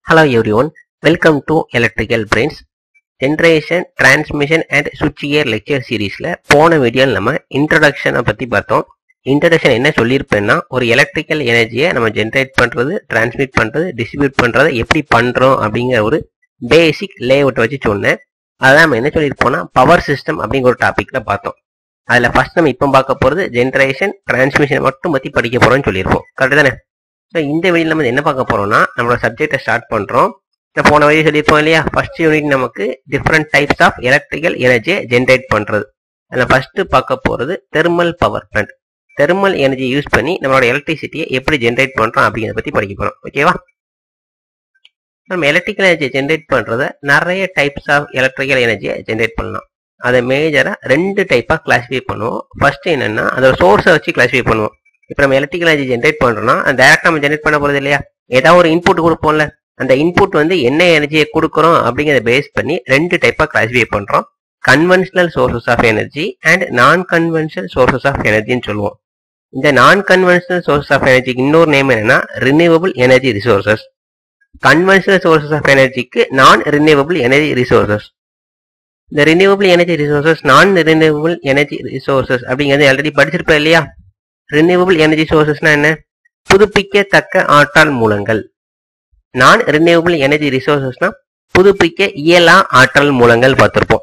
Hello everyone, welcome to Electrical Brains. Generation transmission and சுவிட்ச் gear lecture சீரீஸ்ல போன வீடியோவில் நம்ம இன்ட்ரடக்ஷனை பத்தி பார்த்தோம் இன்ட்ரடக்ஷன் என்ன சொல்லியிருப்பேன்னா ஒரு எலக்ட்ரிக்கல் எனர்ஜியை நம்ம ஜென்ரேட் பண்றது டிரான்ஸ்மிட் பண்றது டிஸ்ட்ரிபியூட் பண்றது எப்படி பண்றோம் அப்படிங்கிற ஒரு பேசிக் லேஅவுட்டை வச்சு சொன்னேன் அதான் நம்ம என்ன சொல்லியிருப்போம்னா பவர் சிஸ்டம் அப்படிங்கிற ஒரு டாபிக்ல பார்த்தோம் அதுல ஃபர்ஸ்ட் நம்ம இப்போ பார்க்க போறது ஜென்ரேஷன் டிரான்ஸ்மிஷன் மட்டும் பத்தி படிக்க போறோம்னு சொல்லியிருப்போம் கரெக்ட் தானே ஸோ இந்த வீடியோவில் நம்ம என்ன பார்க்க போறோம்னா நம்மளோட சப்ஜெக்டை ஸ்டார்ட் பண்றோம் நான் போன வழி சொல்லியிருப்போம் இல்லையா ஃபர்ஸ்ட் யூனிட் நமக்கு டிஃப்ரெண்ட் டைப்ஸ் ஆஃப் எலக்ட்ரிக்கல் எனர்ஜியை ஜென்ரேட் பண்றது அதில் ஃபர்ஸ்ட் பார்க்க போறது thermal power plant thermal energy use பண்ணி நம்மளோட எலக்ட்ரிசிட்டியை எப்படி ஜென்ரேட் பண்றோம் அப்படிங்கிறத பத்தி படிக்க போறோம் ஓகேவா நம்ம எலக்ட்ரிக்கல் எனர்ஜியை ஜென்ரேட் பண்றத நிறைய டைப்ஸ் ஆஃப் எலக்ட்ரிக்கல் எனர்ஜியை ஜென்ரேட் பண்ணலாம் அதை மேஜரா ரெண்டு டைப்பா கிளாஸிஃபை பண்ணுவோம் ஃபர்ஸ்ட் என்னன்னா அதோட சோர்ஸை வச்சு கிளாஸிஃபை பண்ணுவோம் இப்போ நம்ம எலக்ட்ரிக்கல் எனர்ஜி ஜென்ரேட் பண்றோம்னா டேரக்டா நம்ம ஜென்ரேட் பண்ண போறது இல்லையா ஏதாவது ஒரு இன்புட் கொடுப்போம்ல அந்த இன்புட் வந்து என்ன எனர்ஜியை கொடுக்குறோம் அப்படிங்கிறத பேஸ் பண்ணி ரெண்டு டைப்பா கிளாஸிஃபை பண்றோம் conventional sources of energy and non conventional sources of எனர்ஜின்னு சொல்லுவோம் இந்த நான் கன்வென்ஷனல் சோர்சஸ் ஆஃப் எனர்ஜிக்கு இன்னொரு நேம் என்னன்னா renewable energy resources conventional sources of எனர்ஜிக்கு நான் ரினியூவபிள் எனர்ஜி ரிசோர்சஸ் இந்த renewable energy resources non renewable energy resources அப்படிங்கிறது ஆல்ரெடி படிச்சிருப்பேன் இல்லையா ரினியூவபிள் எனர்ஜி சோர்சஸ்னா என்ன புதுப்பிக்கத்தக்க ஆற்றல் மூலங்கள் நான் ரினியூவபிள் எனர்ஜி ரிசோர்சஸ்னா புதுப்பிக்க இயலா ஆற்றல் மூலங்கள் பார்த்திருப்போம்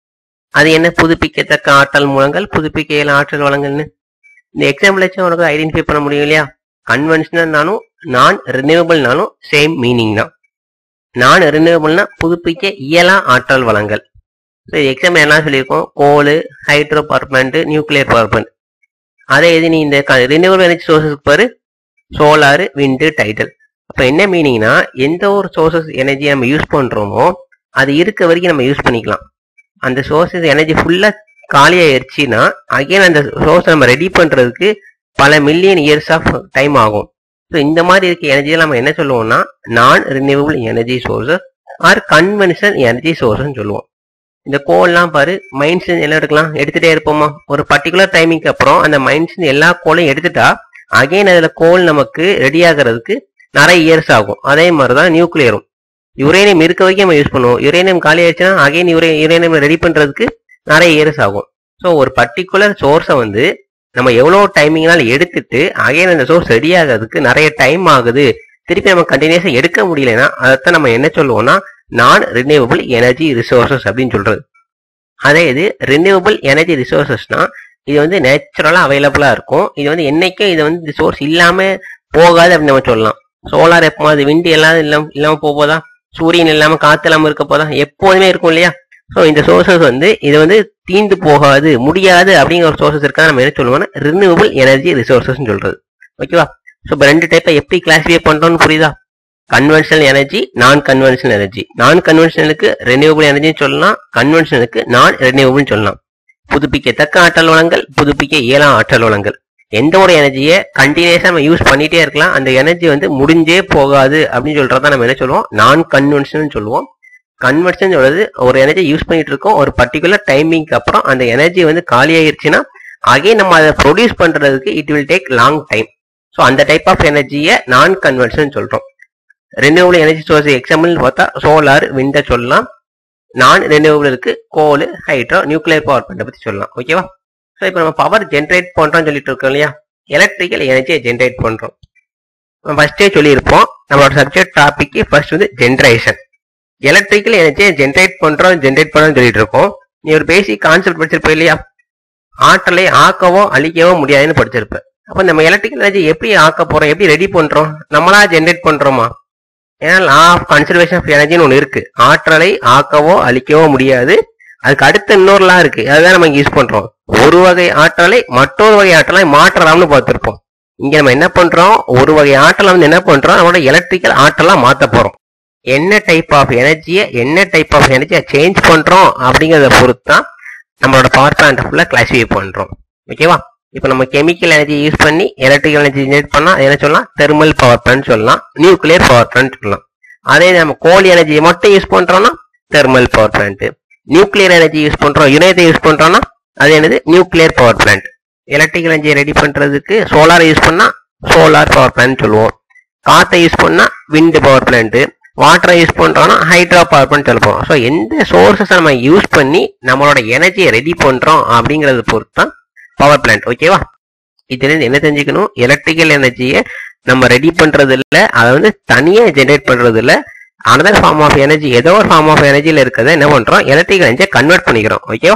அது என்ன புதுப்பிக்கத்தக்க ஆற்றல் மூலங்கள் புதுப்பிக்க இயலா ஆற்றல் வளங்கள்னு இந்த எக்ஸாம்பிள் வச்சு உனக்கு ஐடென்டிஃபை பண்ண முடியும் இல்லையா கன்வென்ஷனல்னாலும் நான் ரினியூவபிள்னாலும் சேம் மீனிங் தான் நான் ரினியூவபிள்னா புதுப்பிக்க இயலா ஆற்றல் வளங்கள் ஸோ எக்ஸாம்பிள் என்ன சொல்லியிருக்கோம் coal hydro power plant nuclear power plant அதே இது நீ இந்த ரினியூவபிள் எனர்ஜி சோர்சஸ்க்கு பாரு சோலாரு விண்டு டைடல் அப்போ என்ன மீனிங்னா எந்த ஒரு சோர்சஸ் எனர்ஜி நம்ம யூஸ் பண்றோமோ அது இருக்க வரைக்கும் நம்ம யூஸ் பண்ணிக்கலாம் அந்த சோர்சஸ் எனர்ஜி ஃபுல்லா காலியாயிருச்சுன்னா அகைன் அந்த சோர்ஸ் நம்ம ரெடி பண்றதுக்கு பல மில்லியன் இயர்ஸ் ஆஃப் டைம் ஆகும் ஸோ இந்த மாதிரி இருக்க எனர்ஜியை நம்ம என்ன சொல்லுவோம்னா non renewable energy sources or conventional energy சோர்ஸ்னு சொல்லுவோம் இந்த கோல்லாம் பாரு மைன்ஸ் எல்லாம் எடுக்கலாம் எடுத்துட்டே இருப்போமா ஒரு பர்டிகுலர் டைமிங்க்கு அப்புறம் அந்த மைன்ஸ் எல்லா கோலையும் எடுத்துட்டா அகைன் அதுல கோல் நமக்கு ரெடி ஆகிறதுக்கு நிறைய இயர்ஸ் ஆகும் அதே மாதிரி தான் நியூக்ளியரும் யுரேனியம் இருக்க வரைக்கும் நம்ம யூஸ் பண்ணுவோம் யுரேனியம் காலி ஆயிடுச்சுன்னா அகைன் யுரே யுரேனியம் ரெடி பண்றதுக்கு நிறைய இயர்ஸ் ஆகும் ஸோ ஒரு பர்டிகுலர் சோர்ஸை வந்து நம்ம எவ்வளோ டைமிங்னால எடுத்துட்டு அகைன் அந்த சோர்ஸ் ரெடி ஆகிறதுக்கு நிறைய டைம் ஆகுது திருப்பி நம்ம கண்டினியூஸாக எடுக்க முடியலன்னா அதைத்தான் நம்ம என்ன சொல்லுவோம்னா நான் ரினியூவபிள் எனர்ஜி ரிசோர்சஸ் அப்படின்னு சொல்றது அதே இது ரினியூவபிள் எனர்ஜி ரிசோர்சஸ்னா இது வந்து நேச்சுரலா அவைலபிளா இருக்கும் இது வந்து என்னைக்கும் இது வந்து இந்த சோர்ஸ் இல்லாம போகாது அப்படின்னு நம்ம சொல்லலாம் சோலார் எப்போ அது விண்டு எல்லாம் இல்லாம இல்லாம போதா சூரியன் இல்லாம காத்து இல்லாம இருக்க போதா எப்போதுமே இருக்கும் இல்லையா ஸோ இந்த சோர்சஸ் வந்து இது வந்து தீந்து போகாது முடியாது அப்படிங்கிற ஒரு சோர்சஸ் இருக்கா நம்ம என்ன சொல்லுவோம்னா ரினியூவபிள் எனர்ஜி ரிசோர்சஸ் சொல்றது ஓகேவா ஸோ இப்போ ரெண்டு டைப்பை எப்படி கிளாஸிஃபை பண்றோம்னு புரியுதா conventional energy non conventional energy non கன்வென்ஷனலுக்கு ரெனியூவபிள் எனர்ஜின்னு சொல்லலாம் கன்வென்ஷனுக்கு நான் ரெனியூவபிள் சொல்லலாம் புதுப்பிக்கத்தக்க ஆற்றல் வளங்கள் புதுப்பிக்க இயலா ஆற்றல் வளங்கள் எந்த ஒரு எனர்ஜியை கண்டினியூஸா நம்ம யூஸ் பண்ணிட்டே இருக்கலாம் அந்த எனர்ஜி வந்து முடிஞ்சே போகாது அப்படின்னு சொல்றதா நம்ம என்ன சொல்லுவோம் நான் கன்வென்ஷன் சொல்லுவோம் கன்வென்ஷன் சொல்றது ஒரு எனர்ஜி யூஸ் பண்ணிட்டு இருக்கோம் ஒரு பர்டிகுலர் டைமிங்க்கு அப்புறம் அந்த எனர்ஜி வந்து காலி ஆயிருச்சுன்னா அகைன் நம்ம அதை ப்ரொடியூஸ் பண்றதுக்கு it will take long time so அந்த டைப் ஆஃப் எனர்ஜியை நான் கன்வென்ஷன் சொல்றோம் ரெனியூவபிள் எனர்ஜி சோர்ஸ் எக்ஸாம்பிள் பார்த்தா சோலார் விண்டை சொல்லலாம் நான் ரெனியூவபிளுக்கு coal hydro nuclear power plant பத்தி சொல்லலாம் ஓகேவா ஸோ இப்போ நம்ம பவர் ஜென்ரேட் பண்றோம்னு சொல்லிட்டு இருக்கோம் இல்லையா எலக்ட்ரிக்கல் எனர்ஜியை ஜென்ரேட் பண்றோம் நம்ம ஃபர்ஸ்டே சொல்லியிருப்போம் நம்மளோட சப்ஜெக்ட் டாபிக் ஃபர்ஸ்ட் வந்து ஜென்ரேஷன் எலக்ட்ரிக்கல் எனர்ஜியை ஜென்ரேட் பண்றோம் ஜென்ரேட் பண்றோம்னு சொல்லிட்டு இருக்கோம் நீ ஒரு பேசிக் கான்செப்ட் படிச்சிருப்ப இல்லையா ஆற்றலை ஆக்கவோ அழிக்கவோ முடியாதுன்னு படிச்சிருப்ப அப்போ நம்ம எலக்ட்ரிக்கல் எனர்ஜி எப்படி ஆக்க போறோம் எப்படி ரெடி பண்றோம் நம்மளா ஜென்ரேட் பண்றோமா ஏன்னா லா ஆஃப் கன்சர்வேஷன் ஆஃப் எனர்ஜின்னு ஒன்று இருக்கு ஆற்றலை ஆக்கவோ அழிக்கவோ முடியாது அதுக்கு அடுத்த இன்னொரு லா இருக்கு அதுதான் நம்ம யூஸ் பண்றோம் ஒரு வகை ஆற்றலை மற்றொரு வகை ஆற்றலை மாற்றலாம்னு பார்த்திருப்போம் இங்க நம்ம என்ன பண்றோம் ஒரு வகை ஆற்றலை வந்து என்ன பண்றோம் நம்மளோட எலக்ட்ரிக்கல் ஆற்றலா மாத்த போறோம் என்ன டைப் ஆஃப் எனர்ஜியை என்ன டைப் ஆஃப் எனர்ஜியை சேஞ்ச் பண்றோம் அப்படிங்கறத பொறுத்து தான் நம்மளோட பவர் பிளான்ட் ஃபுல்லா கிளாசிஃபை பண்றோம் ஓகேவா இப்போ நம்ம கெமிக்கல் எனர்ஜி யூஸ் பண்ணி எலக்ட்ரிக்கல் எனர்ஜி ஜெனரேட் பண்ணா என்ன சொல்லலாம் தெர்மல் பவர் பிளான்ட் சொல்லலாம் நியூக்ளியர் பவர் பிளான்ட் சொல்லலாம் அதே நம்ம கோல் எனர்ஜியை மட்டும் யூஸ் பண்றோம்னா thermal power plant nuclear energy use பண்றோம் யுனைத்தை யூஸ் பண்றோம்னா அது என்னது நியூக்ளியர் பவர் பிளான்ட் எலக்ட்ரிக்கல் எனர்ஜியை ரெடி பண்றதுக்கு சோலார் யூஸ் பண்ணா சோலார் பவர் பிளான்ட் சொல்லுவோம் காத்தை யூஸ் பண்ணா விண்ட் பவர் பிளான்ட் வாட்டரை யூஸ் பண்றோம்னா ஹைட்ரோ பவர் பிளான்ட் சொல்ல போறோம் ஸோ எந்த சோர்சஸ் நம்ம யூஸ் பண்ணி நம்மளோட எனர்ஜியை ரெடி பண்றோம் அப்படிங்கறத பொறுத்து தான் பவர் பிளான்ட் ஓகேவா இதுல இருந்து என்ன தெரிஞ்சுக்கணும் எலக்ட்ரிக்கல் எனர்ஜியை நம்ம ரெடி பண்றது இல்ல அதை வந்து தனியா ஜென்ரேட் பண்றது இல்ல அனதர் ஃபார்ம் ஆஃப் எனர்ஜி ஏதோ ஒரு ஃபார்ம் ஆஃப் எனர்ஜில இருக்கிறத என்ன பண்றோம் எலக்ட்ரிக்கல் எனர்ஜியை கன்வெர்ட் பண்ணிக்கிறோம் ஓகேவா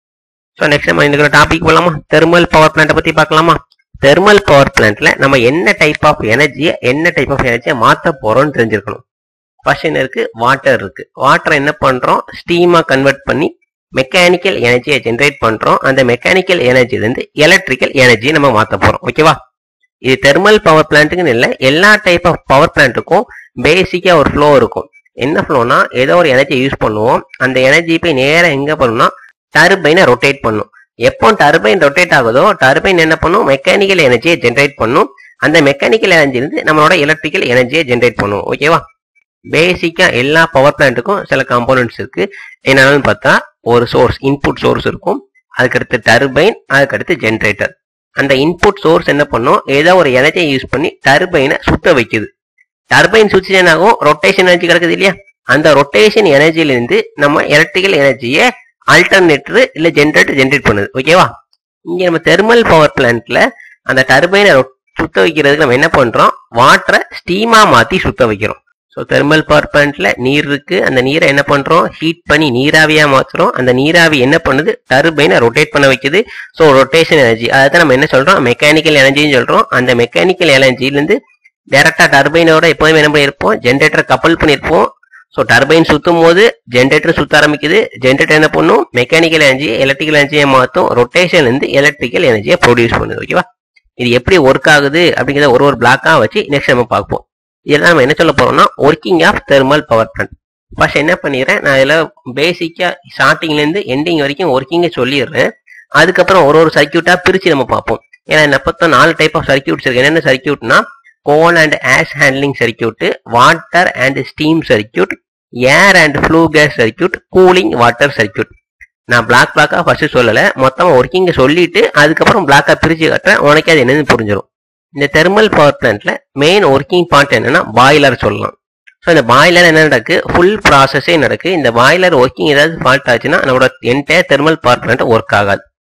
ஸோ நெக்ஸ்ட் நம்ம இந்த டாபிக் போலாமா தெர்மல் பவர் பிளான்ட்டை பத்தி பார்க்கலாமா தெர்மல் பவர் பிளான்ட்ல நம்ம என்ன டைப் ஆஃப் எனர்ஜியை என்ன டைப் ஆஃப் எனர்ஜியை மாத்த போறோம்னு தெரிஞ்சிருக்கணும் ஃபர்ஸ்ட் என்ன இருக்கு வாட்டர் இருக்கு வாட்டர் என்ன பண்றோம் ஸ்டீமா கன்வெர்ட் பண்ணி மெக்கானிக்கல் எனர்ஜியை ஜென்ரேட் பண்றோம் அந்த மெக்கானிக்கல் எனர்ஜிலேருந்து எலக்ட்ரிக்கல் எனர்ஜியை நம்ம மாத்த போறோம் ஓகேவா இது தெர்மல் பவர் பிளான்ட்டுக்குன்னு இல்லை எல்லா டைப் ஆஃப் பவர் பிளான்ட்டுக்கும் பேசிக்கா ஒரு ஃப்ளோ இருக்கும் என்ன ஃப்ளோனா ஏதோ ஒரு எனர்ஜி யூஸ் பண்ணுவோம் அந்த எனர்ஜி போய் நேரா எங்க பண்ணணும்னா டர்பைனை ரொட்டேட் பண்ணும் எப்போ டர்பைன் ரொட்டேட் ஆகுதோ டர்பைன் என்ன பண்ணும் மெக்கானிக்கல் எனர்ஜியை ஜென்ரேட் பண்ணும் அந்த மெக்கானிக்கல் எனர்ஜி இருந்து நம்மளோட எலக்ட்ரிக்கல் எனர்ஜியை ஜென்ரேட் பண்ணும் ஓகேவா பேசிக்கா எல்லா பவர் பிளான்ட்டுக்கும் சில காம்போனன்ட்ஸ் இருக்கு என்னன்னு பார்த்தா ஒரு சோர்ஸ் இன்புட் சோர்ஸ் இருக்கும் அதுக்கடுத்து டர்பைன் அதுக்கடுத்து ஜென்ரேட்டர் அந்த இன்புட் சோர்ஸ் என்ன பண்ணும் ஏதோ ஒரு எனர்ஜியை யூஸ் பண்ணி டர்பைனை சுத்த வைக்குது டர்பைன் சுவிட்ச் என்ன ஆகும் ரொட்டேஷன் எனர்ஜி கிடக்குது இல்லையா அந்த ரொட்டேஷன் எனர்ஜில இருந்து நம்ம எலக்ட்ரிக்கல் எனர்ஜியை ஆல்டர்னேட்டர் இல்ல ஜென்ரேட்டர் ஜென்ரேட் பண்ணுது ஓகேவா இங்க நம்ம தெர்மல் பவர் பிளான்ட்ல அந்த டர்பைனை சுத்த வைக்கிறதுக்கு நம்ம என்ன பண்றோம் வாட்டரை ஸ்டீமா மாத்தி சுத்த வைக்கிறோம் ஸோ தெர்மல் பவர் பிளான்ட்ல நீர் இருக்கு அந்த நீரை என்ன பண்றோம் ஹீட் பண்ணி நீராவியா மாத்துறோம் அந்த நீராவி என்ன பண்ணுது டர்பைனை ரொட்டேட் பண்ண வைக்குது ஸோ ரொட்டேஷன் எனர்ஜி அதை நம்ம என்ன சொல்றோம் மெக்கானிக்கல் எனர்ஜின்னு சொல்றோம் அந்த மெக்கானிக்கல் எனர்ஜில இருந்து டைரக்டா டர்பைனோட எப்போதுமே என்ன பண்ணியிருப்போம் ஜென்ரேட்டர் கப்பல் பண்ணியிருப்போம் ஸோ டர்பைன் சுத்தும் போது ஜென்ரேட்டர் சுத்த ஆரம்பிக்குது ஜென்ரேட்டர் என்ன பண்ணும் மெக்கானிக்கல் எனர்ஜியை எலக்ட்ரிக்கல் எனர்ஜியை மாற்றும் ரொட்டேஷன் இருந்து எலக்ட்ரிக்கல் எனர்ஜியை ப்ரொடியூஸ் பண்ணுது ஓகேவா இது எப்படி ஒர்க் ஆகுது அப்படிங்கிறத ஒரு ஒரு பிளாக்காக வச்சு நெக்ஸ்ட் நம்ம பார்ப்போம் இதெல்லாம் நம்ம என்ன சொல்ல போறோம்னா working of thermal power plant first என்ன பண்ணிடுறேன் நான் இதில் பேசிக்கா ஸ்டார்டிங்லேருந்து எண்டிங் வரைக்கும் ஒர்க்கிங்கை சொல்லிடுறேன் அதுக்கப்புறம் ஒரு ஒரு சர்க்கியூட்டா பிரிச்சு நம்ம பார்ப்போம் ஏன்னா என்ன பார்த்தா நாலு டைப் ஆஃப் சர்க்கியூட்ஸ் இருக்கு என்னென்ன சர்க்கியூட்னா coal and ash handling circuit water and steam circuit air and flue gas circuit cooling water circuit நான் பிளாக் பிளாக்கா ஃபர்ஸ்ட் சொல்லல மொத்தமா ஒர்க்கிங்க சொல்லிட்டு அதுக்கப்புறம் பிளாக்கா பிரிச்சு காட்டுறேன் உனக்கு அது என்னன்னு புரிஞ்சிடும் இந்த தெர்மல் பவர் பிளான்ட்ல மெயின் ஒர்க்கிங் பார்ட் என்னன்னா பாய்லர் சொல்லலாம் ஸோ இந்த பாய்லர் என்ன நடக்கு ஃபுல் ப்ராசஸே நடக்கு இந்த பாய்லர் ஒர்க்கிங் ஏதாவது ஃபால்ட் ஆச்சுன்னா நம்மளோட entire thermal power plant work ஆகாது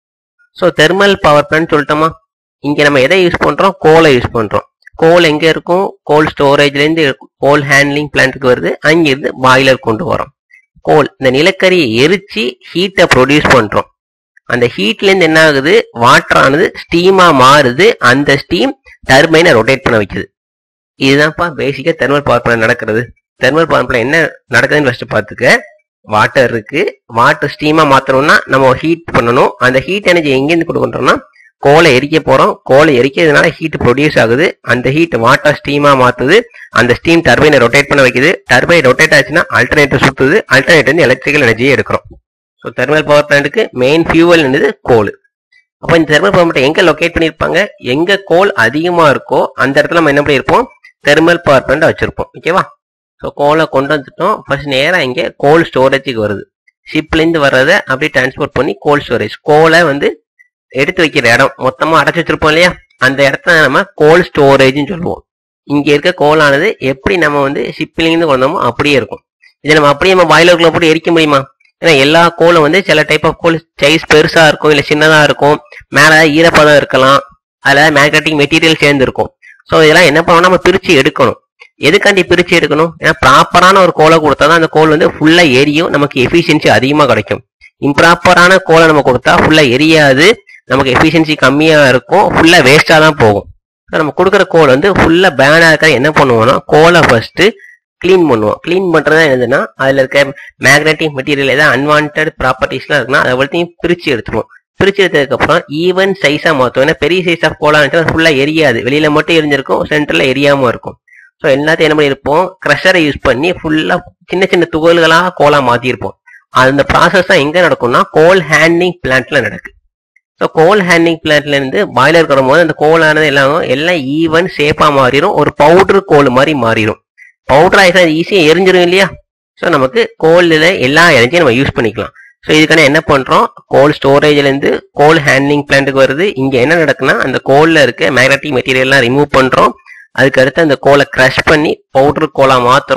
ஸோ தெர்மல் பவர் பிளான்ட் சொல்லிட்டோமா இங்க நம்ம எதை யூஸ் பண்றோம் கோலை யூஸ் பண்றோம் கோல் எங்க இருக்கும் கோல் ஸ்டோரேஜ்ல இருந்து கோல் ஹேண்ட்லிங் பிளான்ட்டுக்கு வருது அங்கிருந்து பாய்லர் கொண்டு வரோம் கோல் இந்த நிலக்கரியை எரிச்சு ஹீட்டை ப்ரொடியூஸ் பண்றோம் அந்த ஹீட்ல இருந்து என்ன ஆகுது வாட்டர் ஆனது ஸ்டீமா மாறுது அந்த ஸ்டீம் டர்பைனை ரொட்டேட் பண்ண வைக்குது இதுதான்ப்பா பேசிக்கா தெர்மல் பவர் பிளான் நடக்கிறது தெர்மல் பவர் பிளான் என்ன நடக்குதுன்னு ஃபர்ஸ்ட் பார்த்துக்க வாட்டர் இருக்கு வாட்டர் ஸ்டீமா மாத்தணும்னா நம்ம ஹீட் பண்ணணும் அந்த ஹீட் எனர்ஜி எங்கேருந்து கொடுக்கணும்னா கோலை எரிக்க போறோம் கோலை எரிக்கிறதுனால ஹீட் ப்ரொடியூஸ் ஆகுது அந்த ஹீட் வாட்டர் ஸ்டீமா மாத்துது அந்த ஸ்டீம் டர்பைனை ரொட்டேட் பண்ண வைக்குது டர்பைன் ரொட்டேட் ஆச்சுன்னா அல்டர்னேட்டர் சுத்துது அல்டர்னேட்டர் வந்து எலக்ட்ரிக்கல் எனர்ஜியை எடுக்கிறோம் ஸோ தெர்மல் பவர் பிளான்ட்டுக்கு மெயின் ஃபியூவல் என்னது கோல் அப்போ இந்த தெர்மல் பவர் பிளான்ட் எங்க லொக்கேட் பண்ணியிருப்பாங்க எங்க கோல் அதிகமா இருக்கோ அந்த இடத்துல நம்ம என்ன பண்ணியிருப்போம் தெர்மல் பவர் பிளான்ட் வச்சிருப்போம் ஓகேவா ஸோ கோலை கொண்டு வந்துட்டோம் ஃபர்ஸ்ட் நேராக இங்கே கோல் ஸ்டோரேஜுக்கு வருது ஷிப்லேருந்து வர்றதை அப்படியே டிரான்ஸ்போர்ட் பண்ணி கோல் ஸ்டோரேஜ் கோலை வந்து எடுத்து வைக்கிற இடம் மொத்தமாக அடைச்சி வச்சிருப்போம் இல்லையா அந்த இடத்த நம்ம கோல் ஸ்டோரேஜ்னு சொல்லுவோம் இங்கே இருக்க கோலானது எப்படி நம்ம வந்து ஷிப்லேருந்து வந்தோமோ அப்படியே இருக்கும் இதை நம்ம அப்படியே நம்ம பாய்லருக்குள்ள போட்டு எரிக்க முடியுமா ஏன்னா எல்லா கோலும் வந்து சில டைப் ஆஃப் கோல் சைஸ் பெருசா இருக்கும் இல்லை சின்னதா இருக்கும் மேலே ஈரப்பதம் இருக்கலாம் அதில் மேக்னட்டிக் மெட்டீரியல் சேர்ந்து இருக்கும் ஸோ இதெல்லாம் என்ன பண்ணணும் நம்ம பிரிச்சு எடுக்கணும் எதுக்காண்டி பிரிச்சு எடுக்கணும் ஏன்னா ப்ராப்பரான ஒரு கோலை கொடுத்தா தான் அந்த கோல் வந்து ஃபுல்லா எரியும் நமக்கு எஃபிஷியன்சி அதிகமாக கிடைக்கும் இம்ப்ராப்பரான கோலை நம்ம கொடுத்தா ஃபுல்லா எரியாது நமக்கு எஃபிஷியன்சி கம்மியா இருக்கும் ஃபுல்லா வேஸ்டா தான் போகும் So, நம்ம கொடுக்குற கோல் வந்து ஃபுல்லா பேனா இருக்கிற என்ன பண்ணுவோம்னா கோலை ஃபர்ஸ்ட் க்ளீன் பண்ணுவோம் க்ளீன் பண்றது என்னதுன்னா அதுல இருக்க மேக்னெட்டிக் மெட்டீரியல் ஏதாவது அன்வான்ட் ப்ராப்பர்ட்டிஸ்லாம் இருக்குன்னா அதை எல்லாத்தையும் பிரிச்சு எடுத்துருவோம் பிரிச்சு எடுத்ததுக்கு அப்புறம் ஈவன் சைஸா மாத்துவோம் ஏன்னா பெரிய சைஸ் ஆஃப் கோலா இருந்துச்சுன்னா ஃபுல்லா எரியாது வெளியில மட்டும் எரிஞ்சிருக்கும் சென்டர்ல எரியாம இருக்கும் ஸோ எல்லாத்தையும் என்ன பண்ணியிருப்போம் க்ரஷரை யூஸ் பண்ணி ஃபுல்லா சின்ன சின்ன துகள்களாக கோலா மாத்திருப்போம் அந்த ப்ராசஸ் தான் எங்க நடக்கும்னா கோல் ஹேண்ட்லிங் பிளான்ட்ல நடக்கு ஸோ கோல் ஹேண்ட்லிங் பிளான்ட்ல இருந்து பாய்லர் வரும்போது அந்த கோலானது எல்லாம் எல்லாம் ஈவன் ஷேப்பா மாறிடும் ஒரு பவுடர் கோல் மாதிரி மாறிடும் பவுடர் ஆயிடுச்சா ஈஸியாக எரிஞ்சிரும் இல்லையா ஸோ நமக்கு கோல்ல எல்லா எனர்ஜியும் நம்ம யூஸ் பண்ணிக்கலாம் ஸோ இதுக்கான என்ன பண்றோம் கோல் ஸ்டோரேஜ்ல இருந்து கோல் ஹேண்ட்லிங் பிளான்ட்டுக்கு வருது இங்க என்ன நடக்குன்னா அந்த கோல்ல இருக்க மேக்னட்டிக் மெட்டீரியல்லாம் ரிமூவ் பண்றோம் அதுக்கு அடுத்து அந்த கோலை க்ரஷ் பண்ணி பவுடர் கோலா மாத்துறோம்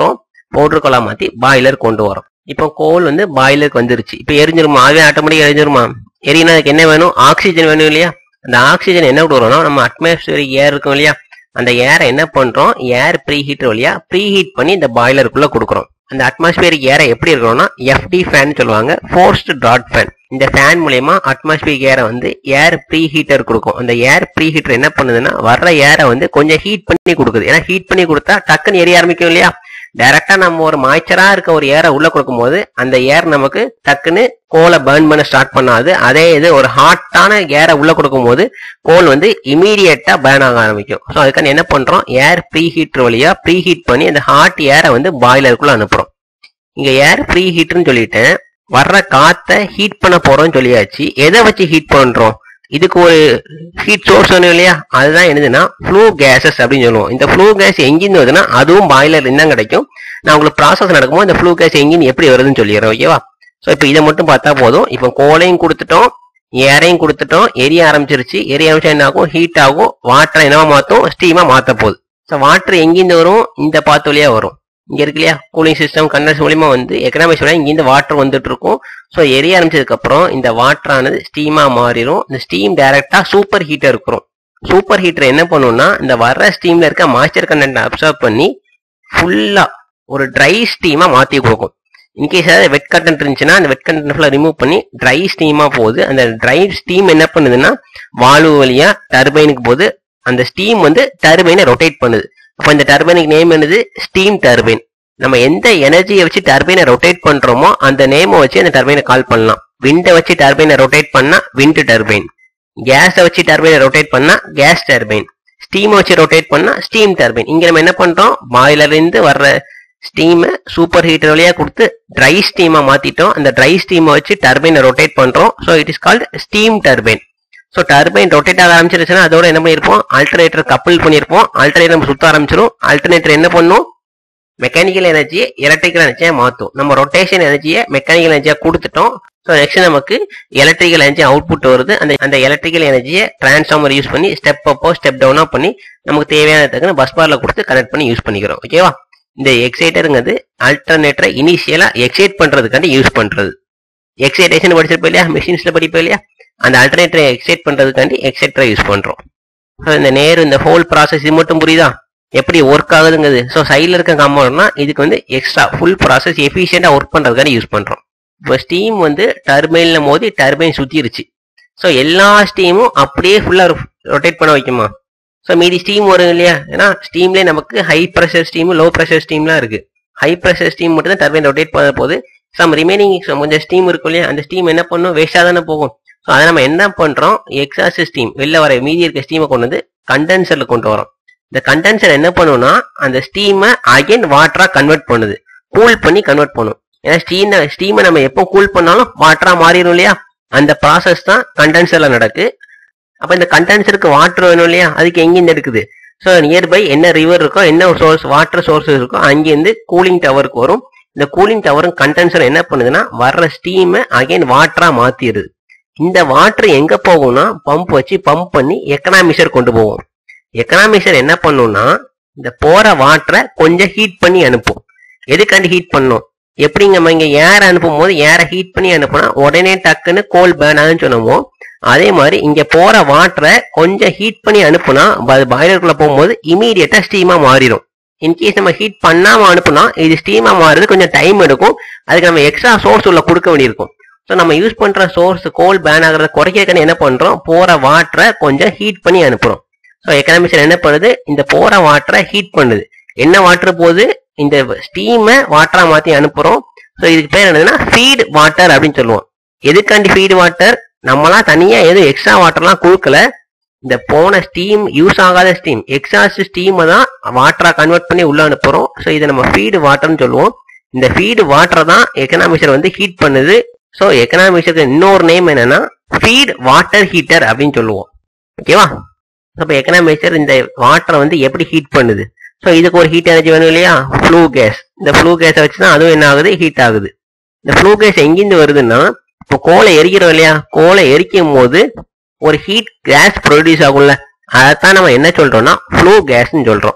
பவுடர் கோலா மாத்தி பாய்லர் கொண்டு வரோம் இப்போ கோல் வந்து பாய்லருக்கு வந்துருச்சு இப்போ எரிஞ்சிருமா அதுவே ஆட்டோமேட்டிக் எரிஞ்சிருமா எரியினா அதுக்கு என்ன வேணும் ஆக்சிஜன் வேணும் இல்லையா அந்த ஆக்சிஜன் என்ன விடுறோம்னா நம்ம அட்மாஸ்பியரிக் ஏர் இருக்கும் இல்லையா அந்த ஏரை என்ன பண்றோம் ஏர் ப்ரீ ஹீட்டர் வழியா ப்ரீ ஹீட் பண்ணி இந்த பாய்லருக்குள்ள கொடுக்குறோம் அந்த அட்மாஸ்பியரிக் ஏரை எப்படி இருக்கணும்னா எஃப்டி ஃபேன் சொல்லுவாங்க ஃபோர்ஸ்ட் ட்ராட் ஃபேன் இந்த ஃபேன் மூலயமா அட்மாஸ்பியரிக் ஏரை வந்து ஏர் ப்ரீ ஹீட்டர் கொடுக்கும் அந்த ஏர் ப்ரீ ஹீட்டர் என்ன பண்ணுதுன்னா வர்ற ஏரை வந்து கொஞ்சம் ஹீட் பண்ணி கொடுக்குது ஏன்னா ஹீட் பண்ணி கொடுத்தா டக்குன்னு எரிய ஆரம்பிக்கும் இல்லையா டைரக்டா நம்ம ஒரு மாய்ச்சரா இருக்க ஒரு ஏரை உள்ள கொடுக்கும்போது அந்த ஏர் நமக்கு டக்குன்னு கோலை பர்ன் பண்ண ஸ்டார்ட் பண்ணாது அதே இது ஒரு ஹாட்டான ஏரை உள்ள கொடுக்கும்போது கோல் வந்து இமீடியட்டா பேர்ன் ஆக ஆரம்பிக்கும் ஸோ அதுக்கான என்ன பண்றோம் ஏர் ப்ரீ ஹீட்டர் வழியா ப்ரீ ஹீட் பண்ணி அந்த ஹாட் ஏரை வந்து பாய்லருக்குள்ள அனுப்புறோம் இங்க ஏர் ப்ரீ ஹீட்டர்னு சொல்லிட்டேன் வர்ற காத்தை ஹீட் பண்ண போறோம்னு சொல்லியாச்சு எதை வச்சு ஹீட் பண்றோம் இதுக்கு ஒரு ஹீட் சோர்ஸ் வேணும் இல்லையா அதுதான் என்னதுன்னா ஃப்ளூ கேசஸ் அப்படின்னு சொல்லுவோம் இந்த ஃப்ளூ கேஸ் எங்கிருந்து வருதுன்னா அதுவும் பாய்லர் தான் கிடைக்கும் நான் உங்களுக்கு ப்ராசஸ் நடக்கும்போது இந்த ஃப்ளூ கேஸ் எங்கிருந்து எப்படி வருதுன்னு சொல்லிடுறேன் ஓகேவா ஸோ இப்போ இதை மட்டும் பார்த்தா போதும் இப்போ கோலையும் கொடுத்துட்டோம் ஏரையும் கொடுத்துட்டோம் எரிய ஆரம்பிச்சிருச்சு எரிய ஆரம்பிச்சா என்ன ஆகும் ஹீட் ஆகும் வாட்டரை என்னவா மாற்றும் ஸ்டீமா மாற்ற போகுது ஸோ வாட்டர் எங்கிருந்து வரும் இந்த பாத்து வழியா வரும் இங்க இருக்கு இல்லையா கூலிங் சிஸ்டம் கண்டன்ஸ் மூலியமா வந்து எக்கனாமிக்ஸ் வழியா இங்கிருந்து வாட்டர் வந்துட்டு இருக்கும் ஸோ எரிய ஆரம்பிச்சதுக்கு அப்புறம் இந்த வாட்டர் ஆனது ஸ்டீமா மாறிடும் இந்த ஸ்டீம் டைரக்டா சூப்பர் ஹீட்டர் இருக்கிறோம் சூப்பர் ஹீட்டர் என்ன பண்ணும்னா இந்த வர்ற ஸ்டீம்ல இருக்க மாய்ச்சர் கண்டென்ட் அப்சர்வ் பண்ணி ஃபுல்லா ஒரு ட்ரை ஸ்டீமா மாத்தி கொடுக்கும் இன்கேஸ் ஏதாவது வெட் கண்டென்ட் இருந்துச்சுன்னா அந்த வெட் கண்டென்ட் ஃபுல்லாக ரிமூவ் பண்ணி ட்ரை ஸ்டீமா போகுது அந்த ட்ரை ஸ்டீம் என்ன பண்ணுதுன்னா வால்வு வழியா டர்பைனுக்கு போகுது அந்த ஸ்டீம் வந்து டர்பைனை ரொட்டேட் பண்ணுது அப்போ இந்த டர்பைனுக்கு நேம் என்னது ஸ்டீம் டர்பைன் நம்ம எந்த எனர்ஜியை வச்சு டர்பைனை ரொட்டேட் பண்றோமோ அந்த நேமை வச்சு அந்த டர்பைனை கால் பண்ணலாம் விண்டை வச்சு டர்பைனை ரொட்டேட் பண்ணா விண்ட் டர்பைன் கேஸை வச்சு டர்பைனை ரொட்டேட் பண்ணா கேஸ் டர்பைன் ஸ்டீமை வச்சு ரொட்டேட் பண்ணா ஸ்டீம் டர்பைன் இங்க நம்ம என்ன பண்றோம் பாய்லர்ல இருந்து வர்ற ஸ்டீமை சூப்பர் ஹீட்டர் வழியா கொடுத்து ட்ரை ஸ்டீமா மாத்திட்டோம் அந்த ட்ரை ஸ்டீமை வச்சு டர்பைனை ரொட்டேட் பண்றோம் so it is called steam turbine so turbine rotate ஆக ஆரம்பிச்சிருச்சுன்னா அதோட என்ன பண்ணியிருப்போம் ஆல்டர்னேட்டர் கப்பிள் பண்ணியிருப்போம் ஆல்டர்னேட்டர் நம்ம சுத்த ஆரம்பிச்சிடும் ஆல்டர்னேட்டர் என்ன பண்ணும் மெக்கானிக்கல் எனர்ஜியை எலக்ட்ரிக்கல் எனர்ஜியா மாற்றும் நம்ம ரொட்டேஷன் எனர்ஜியை மெக்கானிக்கல் எனர்ஜியா கொடுத்துட்டோம் ஸோ நெக்ஸ்ட் நமக்கு எலக்ட்ரிக்கல் எனர்ஜி அவுட்புட் வருது அந்த அந்த எலக்ட்ரிக்கல் எனர்ஜியை டிரான்ஸ்ஃபார்மர் யூஸ் பண்ணி ஸ்டெப் அப்போ ஸ்டெப் டவுனோ பண்ணி நமக்கு தேவையான பஸ் பார்ல கொடுத்து கனெக்ட் பண்ணி யூஸ் பண்ணிக்கிறோம் ஓகேவா இந்த எக்ஸைட்டருங்கிறது ஆல்டர்னேட்டரை இனிஷியலா எக்ஸைட் பண்றதுக்காண்டி யூஸ் பண்றது எக்ஸைட்டேஷன் படிச்சிருப்போம் இல்லையா மிஷின்ஸ்ல படிப்போம் இல்லையா அந்த ஆல்டர்னேட்டரை எக்ஸைட் பண்றதுக்காண்டி எக்ஸைட்டரை யூஸ் பண்றோம் ஸோ இந்த நேர் இந்த ஹோல் ப்ராசஸ் இது மட்டும் புரியுதா எப்படி ஒர்க் ஆகுதுங்கிறது ஸோ சைடில் இருக்க கம்பௌண்ட்னா இதுக்கு வந்து எக்ஸ்ட்ரா ஃபுல் ப்ராசஸ் எஃபிஷியண்டாக ஒர்க் பண்ணுறதுக்கான யூஸ் பண்ணுறோம் இப்போ ஸ்டீம் வந்து டர்பைனில் மோதி டர்பைன் சுற்றிருச்சு ஸோ எல்லா ஸ்டீமும் அப்படியே ஃபுல்லாக ரொட்டேட் பண்ண வைக்குமா ஸோ மீதி ஸ்டீம் வரும் இல்லையா ஏன்னா ஸ்டீம்லேயே நமக்கு high pressure steam low pressure ஸ்டீம்லாம் இருக்கு ஹை ப்ரெஷர் ஸ்டீம் மட்டும் தான் டர்பைன் ரொட்டேட் பண்ண போது சம் ரிமைனிங் கொஞ்சம் ஸ்டீம் இருக்கும் இல்லையா அந்த ஸ்டீம் என்ன பண்ணும் வேஸ்ட்டாக தானே போகும் ஸோ அதை நம்ம என்ன பண்ணுறோம் எக்ஸாஸ்ட் ஸ்டீம் வெளில வர மீதி இருக்க ஸ்டீமை கொண்டு வந்து கண்டென்சரில் கொண்டு வரோம் இந்த கண்டென்சர் என்ன பண்ணும்னா அந்த ஸ்டீமை அகைன் வாட்டரா கன்வெர்ட் பண்ணுது கூல் பண்ணி கன்வெர்ட் பண்ணும் ஏன்னா ஸ்டீம் ஸ்டீமை நம்ம எப்போ கூல் பண்ணாலும் வாட்டரா மாறிடும் இல்லையா அந்த ப்ராசஸ் தான் கண்டென்சர்ல நடக்கு அப்ப இந்த கண்டென்சருக்கு வாட்டர் வேணும் இல்லையா அதுக்கு எங்கிருந்து எடுக்குது ஸோ நியர்பை என்ன ரிவர் இருக்கோ என்ன சோர்ஸ் வாட்டர் சோர்ஸ் இருக்கோ அங்கேருந்து கூலிங் டவருக்கு வரும் இந்த கூலிங் டவரும் கண்டென்சர் என்ன பண்ணுதுன்னா வர்ற ஸ்டீமை அகைன் வாட்டரா மாத்திடுது இந்த வாட்டர் எங்க போகும்னா பம்ப் வச்சு பம்ப் பண்ணி எக்கனாமிசர் கொண்டு போவோம் எக்கனாமிக்சர் என்ன பண்ணும்னா இந்த போற வாட்டரை கொஞ்சம் ஹீட் பண்ணி அனுப்பும் எதுக்காண்டி ஹீட் பண்ணும் எப்படிங்க நம்ம இங்க ஏர் அனுப்பும் போது ஏரை ஹீட் பண்ணி அனுப்புனா உடனே டக்குன்னு கோல் பேர்ன் ஆகுன்னு சொன்னோமோ அதே மாதிரி இங்க போற வாட்டரை கொஞ்சம் ஹீட் பண்ணி அனுப்புனா பாய்லருக்குள்ள போகும்போது இமீடியட்டா ஸ்டீமா மாறிடும் இன்கேஸ் நம்ம ஹீட் பண்ணாம அனுப்புனா இது ஸ்டீமா மாறுறது கொஞ்சம் டைம் எடுக்கும் அதுக்கு நம்ம எக்ஸ்ட்ரா சோர்ஸ் உள்ள கொடுக்க வேண்டியிருக்கும் ஸோ நம்ம யூஸ் பண்ற சோர்ஸ் கோல் பேன் ஆகிறத குறைக்கிறதுக்கு என்ன பண்றோம் போற வாட்டரை கொஞ்சம் ஹீட் பண்ணி அனுப்புறோம் ஸோ எக்கனாமிக்ஸ் என்ன பண்ணுது இந்த போற வாட்டரை ஹீட் பண்ணுது என்ன வாட்டர் போகுது இந்த ஸ்டீமை வாட்டரா மாத்தி அனுப்புறோம் ஸோ இதுக்கு பேர் என்னதுன்னா ஃபீட் வாட்டர் அப்படின்னு சொல்லுவோம் எதுக்காண்டி ஃபீட் வாட்டர் நம்மளாம் தனியா எதுவும் எக்ஸ்ட்ரா வாட்டர்லாம் கொடுக்கல இந்த போன ஸ்டீம் யூஸ் ஆகாத ஸ்டீம் எக்ஸாஸ்ட் ஸ்டீமை தான் வாட்டரா கன்வெர்ட் பண்ணி உள்ள அனுப்புறோம் ஸோ இதை நம்ம ஃபீடு வாட்டர்னு சொல்லுவோம் இந்த ஃபீடு வாட்டரை தான் எக்கனாமிக்சர் வந்து ஹீட் பண்ணுது ஸோ எக்கனாமிக்ஸருக்கு இன்னொரு நேம் என்னன்னா ஃபீட் வாட்டர் ஹீட்டர் அப்படின்னு சொல்லுவோம் ஓகேவா அப்போ எக்கனாமிக்சர் இந்த வாட்டரை வந்து எப்படி ஹீட் பண்ணுது ஸோ இதுக்கு ஒரு ஹீட் எனர்ஜி வேணும் இல்லையா ஃப்ளூ கேஸ் இந்த ஃப்ளூ கேஸை வச்சு தான் அதுவும் என்ன ஆகுது ஹீட் ஆகுது இந்த ஃப்ளூ கேஸ் எங்கிருந்து வருதுன்னா இப்போ கோலை எரிக்கிறோம் இல்லையா கோலை எரிக்கும் போது ஒரு ஹீட் கேஸ் ப்ரொடியூஸ் ஆகும்ல அதைத்தான் நம்ம என்ன சொல்றோம்னா ஃப்ளூ கேஸ்ன்னு சொல்றோம்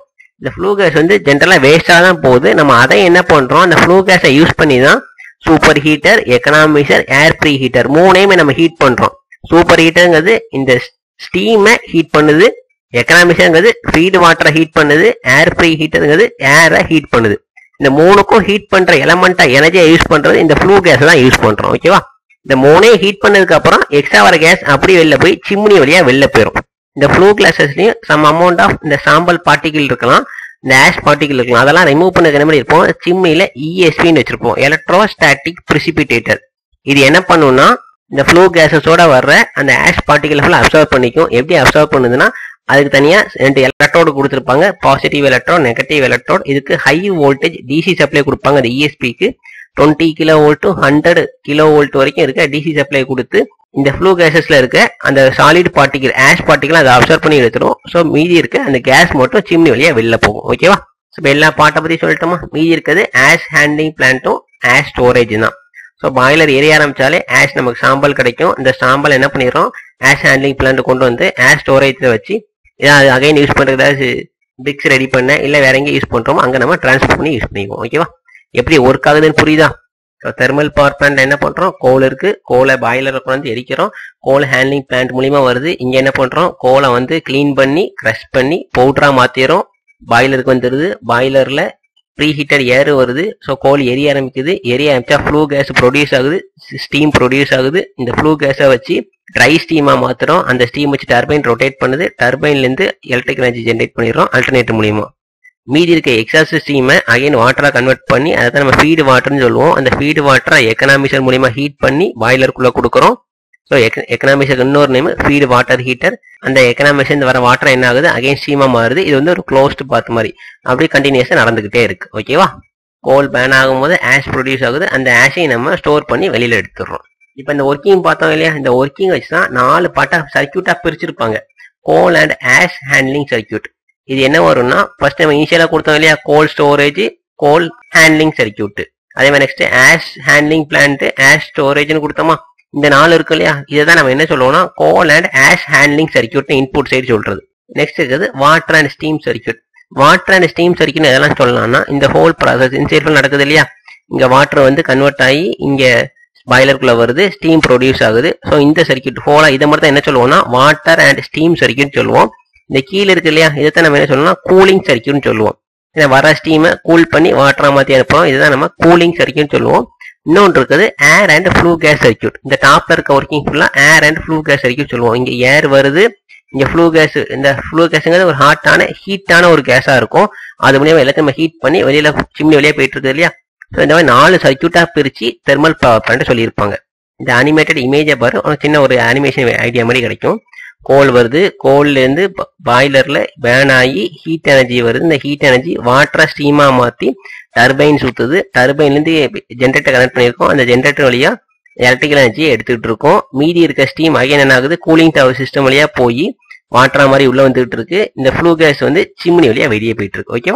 இந்த ஃப்ளூ கேஸ் வந்து ஜென்ரலா வேஸ்டா தான் போகுது நம்ம அதை என்ன பண்றோம் அந்த ஃப்ளூ கேஸை யூஸ் பண்ணி தான் super heater economiser air pre heater மூணையுமே நம்ம ஹீட் பண்றோம் சூப்பர் ஹீட்டருங்கிறது இந்த ஸ்டீமை ஹீட் பண்ணுது எக்கனாமிசர்ங்கிறது ஃபீடு வாட்டரை ஹீட் பண்ணுது ஏர் ப்ரீ ஹீட்டருங்கிறது ஏரை ஹீட் பண்ணுது இந்த மூணுக்கும் ஹீட் பண்ற எலமெண்டா எனர்ஜியை யூஸ் பண்றது இந்த ஃப்ளூ கேஸ் தான் யூஸ் பண்றோம் ஓகேவா இந்த மூணையும் ஹீட் பண்ணதுக்கு அப்புறம் எக்ஸ்ட்ரா வர கேஸ் அப்படி வெளில போய் சிம்னி வழியா வெளில போயிடும் இந்த ஃப்ளூ கிளாஸஸ்லயும் சம் அமௌண்ட் ஆஃப் இந்த சாம்பல் பார்ட்டிகிள் இருக்கலாம் இந்த ஆஷ் பார்ட்டிகிள் இருக்கலாம் அதெல்லாம் ரிமூவ் பண்ணதுக்கு மாதிரி இருப்போம் சிம்னில இஎஸ்பின்னு வச்சிருப்போம் எலக்ட்ரோஸ்டாட்டிக் பிரிசிபிடேட்டர் இது என்ன பண்ணும்னா இந்த ஃப்ளூ கேஸஸோட வர்ற அந்த ஆஷ் பார்ட்டிகல் ஃபுல்லாக அப்சர்வ் பண்ணிக்கும் எப்படி அப்சர்வ் பண்ணுதுன்னா அதுக்கு தனியா ரெண்டு எலக்ட்ரோடு கொடுத்துருப்பாங்க பாசிட்டிவ் எலக்ட்ரோட் நெகட்டிவ் எலக்ட்ரோட் இதுக்கு ஹை வோல்டேஜ் டிசி சப்ளை கொடுப்பாங்க அந்த இஎஸ்பிக்கு twenty kilo volt to hundred kilo volt வரைக்கும் இருக்க டிசி சப்ளை கொடுத்து இந்த ஃப்ளூ கேசஸ்ல இருக்க அந்த சாலிட் பார்ட்டிகல் ஆஷ் பார்ட்டிகல் அதை அப்சர்வ் பண்ணி எடுத்துரும் ஸோ மீதி இருக்க அந்த கேஸ் மட்டும் சிம்னி வழியா வெளில போகும் ஓகேவா ஸோ இப்போ எல்லா பாட்டை பத்தி சொல்லட்டுமா மீதி இருக்கிறது ஆஷ் ஹேண்ட்லிங் பிளான்ட்டும் ஆஷ் ஸ்டோரேஜ் தான் ஸோ பாய்லர் எரிய ஆரம்பிச்சாலே ஆஷ் நமக்கு சாம்பல் கிடைக்கும் இந்த சாம்பல் என்ன பண்ணிடுறோம் ஆஷ் ஹேண்ட்லிங் பிளான்ட் கொண்டு வந்து ஆஷ் ஸ்டோரேஜ்ல வச்சு ஏதாவது அகைன் யூஸ் பண்றது ஏதாவது பிக்ஸ் ரெடி பண்ண இல்லை வேற எங்கே யூஸ் பண்றோமோ அங்கே நம்ம டிரான்ஸ்ஃபர் பண்ணி யூஸ் பண்ணிக்குவோம் ஓகேவா எப்படி ஒர்க் ஆகுதுன்னு புரியுதா தெர்மல் பவர் பிளான்ட்ல என்ன பண்றோம் கோல் இருக்கு கோலை பாய்லர் வந்து எரிக்கிறோம் கோல் ஹேண்ட்லிங் பிளான்ட் மூலியமா வருது இங்க என்ன பண்றோம் கோலை வந்து க்ளீன் பண்ணி க்ரஷ் பண்ணி பவுடரா மாத்திரோம் பாய்லருக்கு வந்துருது பாய்லர்ல ப்ரீ ஹீட்டர் ஏர் வருது ஸோ கோல் எரிய ஆரம்பிக்குது எரிய ஆரம்பிச்சா ஃப்ளூ கேஸ் ப்ரொடியூஸ் ஆகுது ஸ்டீம் ப்ரொடியூஸ் ஆகுது இந்த ஃப்ளூ கேஸை வச்சு ட்ரை ஸ்டீமா மாத்துறோம் அந்த ஸ்டீம் வச்சு டர்பைன் ரொட்டேட் பண்ணுது டர்பைன்ல இருந்து எலக்ட்ரிக் எனர்ஜி ஜென்ரேட் பண்ணிடுறோம் அல்டர்னேட்டர் மூலியமா மீதி இருக்க எக்ஸாஸ்ட் ஸ்டீமை அகைன் வாட்டரா கன்வெர்ட் பண்ணி அதை தான் நம்ம ஃபீடு வாட்டர்னு சொல்லுவோம் அந்த ஃபீடு வாட்டரை எக்கனாமிசர் மூலியமா ஹீட் பண்ணி பாய்லருக்குள்ள கொடுக்குறோம் ஸோ எக்கனாமிசருக்கு இன்னொரு நேம் ஃபீடு வாட்டர் ஹீட்டர் அந்த எக்கனாமிக்ஸ் வர வாட்டர் என்ன ஆகுது அகைன் ஸ்டீமா மாறுது இது வந்து ஒரு க்ளோஸ்டு பாத் மாதிரி அப்படியே கண்டினியூஸா நடந்துகிட்டே இருக்கு ஓகேவா கோல் பேன் ஆகும்போது ஆஷ் ப்ரொடியூஸ் ஆகுது அந்த ஆஷை நம்ம ஸ்டோர் பண்ணி வெளியில எடுத்துடுறோம் இப்போ இந்த ஒர்க்கிங் பார்த்தோம் இல்லையா இந்த ஒர்க்கிங் வச்சு தான் நாலு பாட்டா சர்க்கியூட்டா பிரிச்சிருப்பாங்க coal and ash handling circuit இது என்ன வரும்னா ஃபர்ஸ்ட் நம்ம இனிஷியலா கொடுத்தோம் இல்லையா coal storage coal handling circuit அதே மாதிரி next ash handling plant ash ஸ்டோரேஜ்னு கொடுத்தோமா இந்த நாலு இருக்கு இல்லையா இதை தான் நம்ம என்ன சொல்லுவோம்னா coal and ash handling circuit input side சொல்றது நெக்ஸ்ட் இருக்குது water and steam circuit water and steam circuit எதெல்லாம் சொல்லலாம்னா இந்த ஹோல் ப்ராசஸ் இன்சைட் நடக்குது இல்லையா இங்க வாட்டர் வந்து கன்வெர்ட் ஆகி இங்க பாய்லருக்குள்ள வருது ஸ்டீம் ப்ரொடியூஸ் ஆகுது ஸோ இந்த சர்க்கியூட் ஹோலா இதை மட்டும் தான் என்ன சொல்லுவோம்னா வாட்டர் அண்ட் ஸ்டீம் சர்க்கியூட் சொல்லுவோம் இந்த கீழே இருக்கு இல்லையா இதைத்தான் நம்ம என்ன சொல்லணும்னா கூலிங் சர்க்கியூட்னு சொல்லுவோம் ஏன்னா வர ஸ்டீமை கூல் பண்ணி வாட்டரா மாத்தி அனுப்புறோம் இதுதான் நம்ம கூலிங் சர்க்கியூட் சொல்லுவோம் இன்னொன்று இருக்குது air and flue gas circuit இந்த டாப்ல இருக்க ஒர்க்கிங் ஃபுல்லா air and flue gas circuit சொல்லுவோம் இங்க ஏர் வருது இங்க ஃப்ளூ கேஸ் இந்த ஃப்ளூ கேஸ்ங்கிறது ஒரு ஹாட்டான ஹீட்டான ஒரு கேஸா இருக்கும் அது மூலியமா எல்லாத்தையும் நம்ம ஹீட் பண்ணி வெளியில சிம்னி வெளியே போயிட்டு இருக்குது இல்லையா ஸோ இந்த மாதிரி நாலு சர்க்கியூட்டா பிரிச்சு தெர்மல் பவர் பிளான்ட் சொல்லியிருப்பாங்க இந்த அனிமேட்டட் இமேஜை பாரு ஒரு சின்ன ஒரு அனிமேஷன் ஐடியா மாதிரி கிடைக்கும் கோல் வருது கோல்ல இருந்து பாய்லர்ல பேர்ன் ஆகி ஹீட் எனர்ஜி வருது இந்த ஹீட் எனர்ஜி வாட்டரை ஸ்டீமா மாத்தி டர்பைன் சுத்துது டர்பைன்ல இருந்து ஜென்ரேட்டர் கனெக்ட் பண்ணியிருக்கோம் அந்த ஜென்ரேட்டர் வழியா எலக்ட்ரிக்கல் எனர்ஜியை எடுத்துக்கிட்டு இருக்கோம் மீதி இருக்க ஸ்டீம் அகைன் என்ன ஆகுது கூலிங் டவர் சிஸ்டம் வழியா போய் வாட்டரா மாதிரி உள்ள வந்துகிட்டு இருக்கு இந்த ஃப்ளூ கேஸ் வந்து சிம்னி வழியா வெளியே போயிட்டு இருக்கு ஓகேவா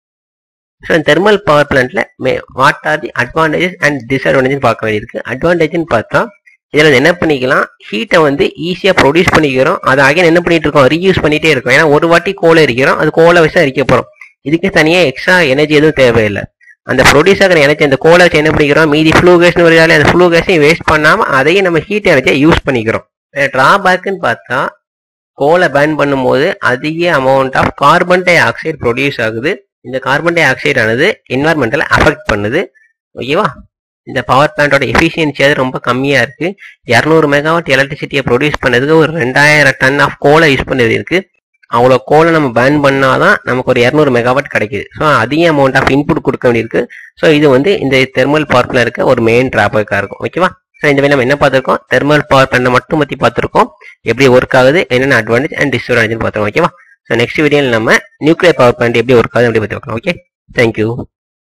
ஸோ தெர்மல் பவர் பிளான்ட்ல what are the advantages and disadvantage பார்க்க வேண்டியிருக்கு அட்வான்டேஜ்னு பார்த்தா இதில் என்ன பண்ணிக்கலாம் ஹீட்டை வந்து ஈஸியாக ப்ரொடியூஸ் பண்ணிக்கிறோம் அதை அகைன் என்ன பண்ணிட்டு இருக்கோம் ரீயூஸ் பண்ணிட்டே இருக்கோம் ஏன்னா ஒரு வாட்டி கோலை எரிக்கிறோம் அது கோலை வச்சு தான் எரிக்க போகிறோம் இதுக்கு தனியாக எக்ஸ்ட்ரா எனர்ஜி எதுவும் தேவையில்லை அந்த ப்ரொடியூஸ் ஆகிற எனர்ஜி அந்த கோலை வச்சு என்ன பண்ணிக்கிறோம் மீதி ஃப்ளூ கேஸ்னு வருதாலே அந்த ஃப்ளூ கேஸையும் வேஸ்ட் பண்ணாமல் அதையும் நம்ம ஹீட் எனர்ஜியை யூஸ் பண்ணிக்கிறோம் ட்ராபேக்குன்னு பார்த்தா கோலை பேர்ன் பண்ணும்போது அதிக amount of carbon dioxide produce ஆகுது இந்த கார்பன் டை ஆக்சைடு ஆனது என்வாரன்மெண்டலை அஃபெக்ட் பண்ணுது ஓகேவா இந்த பவர் பிளான்ட்டோட எஃபிஷியன்சி அது ரொம்ப கம்மியா இருக்கு இரநூறு மெகாவாட் எலக்ட்ரிசிட்டியை ப்ரொடியூஸ் பண்ணதுக்கு ஒரு ரெண்டாயிரம் டன் ஆஃப் கோலை யூஸ் பண்ணது இருக்கு அவ்வளோ கோலை நம்ம பேர்ன் பண்ணாதான் நமக்கு ஒரு இரநூறு மெகாவாட் கிடைக்குது ஸோ அதிக அமௌண்ட் ஆஃப் இன்புட் கொடுக்க வேண்டியிருக்கு ஸோ இது வந்து இந்த தெர்மல் பவர் பிளான் இருக்க ஒரு மெயின் டிராபேக்காக இருக்கும் ஓகேவா ஸோ இந்த நம்ம என்ன பார்த்துருக்கோம் தெர்மல் பவர் பிளான் மட்டும் பற்றி பார்த்துருக்கோம் எப்படி ஒர்க் ஆகுது என்னென்ன அட்வான்டேஜ் அண்ட் டிஸ்அட்வான்டேஜ் பார்த்துருக்கோம் ஓகேவா ஸோ நெக்ஸ்ட் வீடியோவில் நம்ம நியூக்ளியர் பவர் பிளான்ட் எப்படி ஒர்க் ஆகுது அப்படி பற்றி பார்க்கலாம் ஓகே தேங்க்யூ